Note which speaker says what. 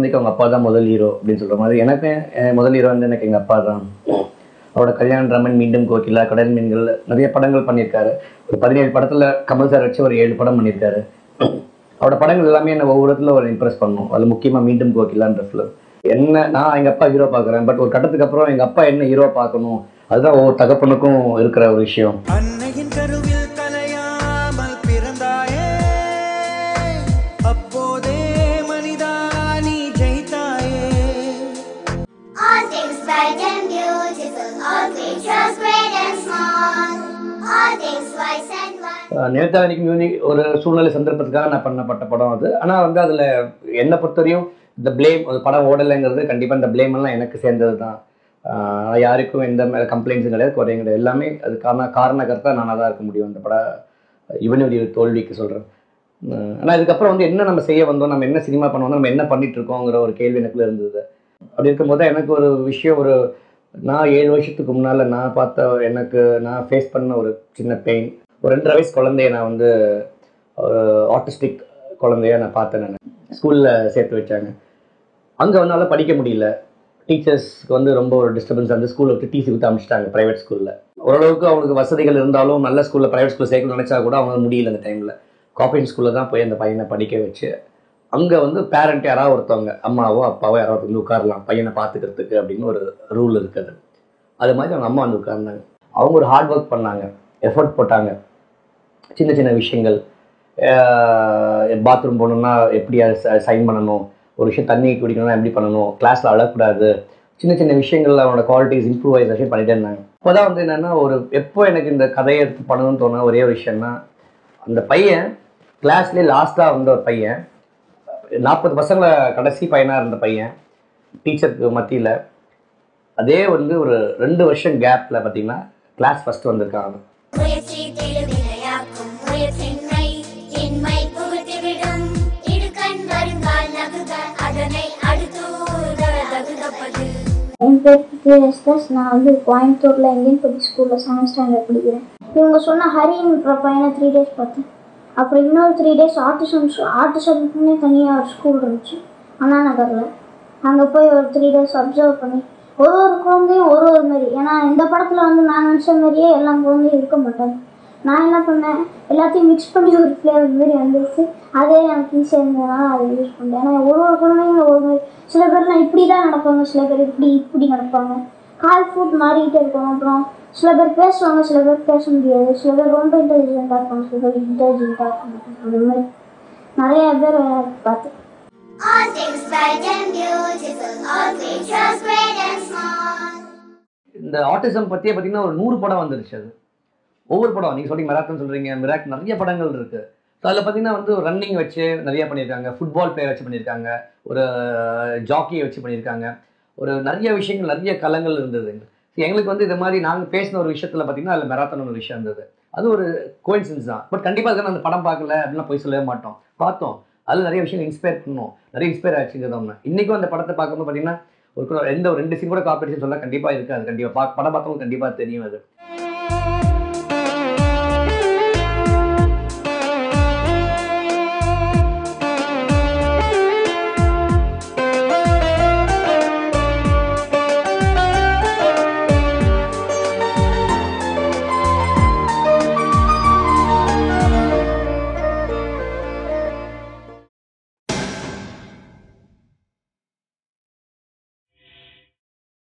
Speaker 1: குழந்தைக்கு அவங்க அப்பா தான் முதல் ஹீரோ அப்படின்னு சொல்ற மாதிரி எனக்கு என் முதல் ஹீரோ வந்து எனக்கு எங்க அப்பா தான் அவரோட கல்யாண ரமன் மீண்டும் கோகிலா கடல் மீன்கள் நிறைய படங்கள் பண்ணியிருக்காரு ஒரு பதினேழு படத்துல கமல் சார் வச்சு ஒரு ஏழு படம் பண்ணியிருக்காரு அவரோட படங்கள் எல்லாமே என்ன ஒவ்வொரு இடத்துல ஒரு இம்ப்ரெஸ் பண்ணும் அதுல முக்கியமா மீண்டும் கோகிலான்ற ஃபிலிம் என்ன நான் எங்க அப்பா ஹீரோ பார்க்குறேன் பட் ஒரு கட்டத்துக்கு அப்புறம் எங்க அப்பா என்ன ஹீரோ பார்க்கணும் அதுதான் ஒவ்வொரு தகப்பனுக்கும் இருக்கிற ஒரு விஷயம்
Speaker 2: அன்னையின் கருவில் கலையாமல் பிறந்தாயே அப்போதே மனிதா நீ ஜெயித்தாயே
Speaker 3: All things bright and beautiful, all creatures great and small, all things wise and wise.
Speaker 1: நேதானிக்கு மியூனிக் ஒரு சூழ்நிலை சந்தர்ப்பத்துக்காக நான் பண்ணப்பட்ட படம் அது ஆனால் வந்து அதில் என்னை பொறுத்தவரையும் இந்த ப்ளேம் ஒரு படம் ஓடலைங்கிறது கண்டிப்பாக இந்த blame எல்லாம் எனக்கு சேர்ந்தது தான் ஆஹ் யாருக்கும் எந்த மேலே கம்ப்ளைண்ட்ஸும் கிடையாது குறையும் கிடையாது எல்லாமே அதுக்கான காரணக்கர்த்தா நானாக தான் இருக்க முடியும் இந்த பட இவனுடைய தோல்விக்கு சொல்கிறேன் ஆனால் இதுக்கப்புறம் வந்து என்ன நம்ம செய்ய வந்தோம் நம்ம என்ன சினிமா பண்ண வந்தோம் நம்ம என்ன பண்ணிட்டு இருக்கோங்கிற ஒரு கேள்வி எனக்குள்ள இருந்தது அப்படி இருக்கும்போது எனக்கு ஒரு விஷயம் ஒரு நான் ஏழு வருஷத்துக்கு முன்னால் நான் பார்த்த எனக்கு நான் ஃபேஸ் பண்ண ஒரு சின்ன பெயின் ஒரு ரெண்டரை வயசு குழந்தைய நான் வந்து ஒரு ஆட்டிஸ்டிக் குழந்தைய நான் பார்த்தேன் நான் ஸ்கூலில் சேர்த்து வச்சாங்க அங்கே வந்தால படிக்க முடியல டீச்சர்ஸ்க்கு வந்து ரொம்ப ஒரு டிஸ்டர்பன்ஸ் அந்த ஸ்கூலை விட்டு டிசி விட்டு அனுப்பிச்சிட்டாங்க ப்ரைவேட் ஸ்கூலில் ஓரளவுக்கு அவங்களுக்கு வசதிகள் இருந்தாலும் நல்ல ஸ்கூலில் ப்ரைவேட் ஸ்கூலில் சேர்க்கணும்னு நினச்சா கூட அவங்க முடியல அந்த டைமில் காப்பரேட் ஸ்கூலில் தான் போய் அந்த பையனை படிக்க வச்சு அங்கே வந்து பேரண்ட் யாராவது ஒருத்தவங்க அம்மாவோ அப்பாவோ யாராவது வந்து உட்காரலாம் பையனை பார்த்துக்கிறதுக்கு அப்படின்னு ஒரு ரூல் இருக்குது அது மாதிரி அவங்க அம்மா வந்து உட்கார்ந்தாங்க அவங்க ஒரு ஹார்ட் ஒர்க் பண்ணாங்க எஃபர்ட் போட்டாங்க சின்ன சின்ன விஷயங்கள் பாத்ரூம் போகணுன்னா எப்படி சைன் பண்ணணும் ஒரு விஷயம் தண்ணி குடிக்கணும்னா எப்படி பண்ணணும் கிளாஸில் அழக்கூடாது சின்ன சின்ன விஷயங்கள்ல அவனோட குவாலிட்டிஸ் இம்ப்ரூவைசேஷன் பண்ணிட்டே இருந்தாங்க இப்போதான் வந்து என்னன்னா ஒரு எப்போ எனக்கு இந்த கதையை எடுத்து பண்ணணும்னு தோணுன ஒரே ஒரு விஷயம்னா அந்த பையன் கிளாஸ்லேயே லாஸ்ட்டாக வந்த ஒரு பையன் நாற்பது பசங்களை கடைசி பையனாக இருந்த பையன் டீச்சருக்கு மத்தியில் அதே வந்து ஒரு ரெண்டு வருஷம் கேப்பில் பார்த்தீங்கன்னா கிளாஸ் ஃபஸ்ட் வந்திருக்கான் அவன்
Speaker 3: முயற்சி திருவினையாக்கும் முயற்சின்மை இன்மை புகுத்திவிடும் இடுக்கண் வருங்கால் நகுக அதனை அடுத்தூத தகுதப்பது
Speaker 4: என் பேர் பிரியஸ்தஸ் நான் வந்து கோயம்புத்தூரில் இந்தியன் பப்ளிக் ஸ்கூலில் செவன்த் ஸ்டாண்டர்ட் படிக்கிறேன் இவங்க சொன்ன ஹரின்ற பையனை த்ரீ டேஸ் பார்த்தேன் அப்புறம் இன்னொரு த்ரீ டேஸ் ஆர்டிசம் ஆர்டிசம்க்குன்னே தனியாக ஒரு ஸ்கூல் இருந்துச்சு அண்ணா நகரில் அங்கே போய் ஒரு த்ரீ டேஸ் அப்சர்வ் பண்ணி ஒரு ஒரு குழந்தையும் ஒரு ஒரு மாதிரி ஏன்னா இந்த படத்தில் வந்து நான் நினச்ச மாதிரியே எல்லா குழந்தையும் இருக்க மாட்டாங்க நான் என்ன பண்ணேன் எல்லாத்தையும் மிக்ஸ் பண்ணி ஒரு ஃப்ளேவர் மாதிரி வந்துருச்சு அதே எனக்கு ஈஸியாக இருந்ததுனால அதை யூஸ் பண்ணேன் ஏன்னா ஒரு ஒரு குழந்தைங்க ஒரு மாதிரி சில பேர்லாம் இப்படி தான் நடப்பாங்க சில பேர் இப்படி இப்படி நடப்பாங்க கால் ஃபுட் மாறிக்கிட்டே இருக்கும் அப்புறம் சில பேர் பேசுவாங்க சில பேர் பேச முடியாது சில பேர் ரொம்ப இன்டெலிஜென்ட்டாக இருப்பாங்க சில பேர் இன்டெலிஜென்ட்டாக இருக்க மாட்டாங்க அந்த மாதிரி நிறைய பேர் பார்த்தேன்
Speaker 3: All things bright and beautiful, all creatures great and small.
Speaker 1: இந்த ஆட்டிசம் பற்றியே பார்த்தீங்கன்னா ஒரு நூறு படம் வந்துருச்சு அது ஒவ்வொரு படம் நீங்கள் சொல்றீங்க மெராத்தன் சொல்கிறீங்க மிராக் நிறைய படங்கள் இருக்கு ஸோ அதில் பார்த்தீங்கன்னா வந்து ரன்னிங் வச்சு நிறைய பண்ணியிருக்காங்க ஃபுட்பால் பிளேயர் வச்சு பண்ணியிருக்காங்க ஒரு ஜாக்கியை வச்சு பண்ணியிருக்காங்க ஒரு நிறைய விஷயங்கள் நிறைய கலங்கள் இருந்தது So, எங்களுக்கு வந்து இது மாதிரி நாங்கள் பேசின ஒரு விஷயத்தில் பார்த்தீங்கன்னா அதில் மெராத்தன் ஒரு விஷயம் இருந்தது அது ஒரு கோயின்சிடன்ஸ் தான் பட் கண்டிப்பாக அதுக்கு அந்த படம் பார்க்கல அப்படிலாம் போய் சொல்லவே மாட்டோம் பார்த்தோம் அதில் நிறைய விஷயங்கள் இன்ஸ்பயர் பண்ணோம் நிறைய இன்ஸ்பயர் ஆச்சுங்கிறது ஒன்று இன்றைக்கும் அந்த படத்தை பார்க்கும்போது பார்த்தீங்கன்னா ஒரு கூட- எந்த ஒரு ரெண்டு சீன் கூட காம்படிஷன் சொல்ல கண்டிப்பாக இருக்காது கண்டிப்பாக பா படம் பார்த்தவங்க கண்டிப்பாக தெரியும் அது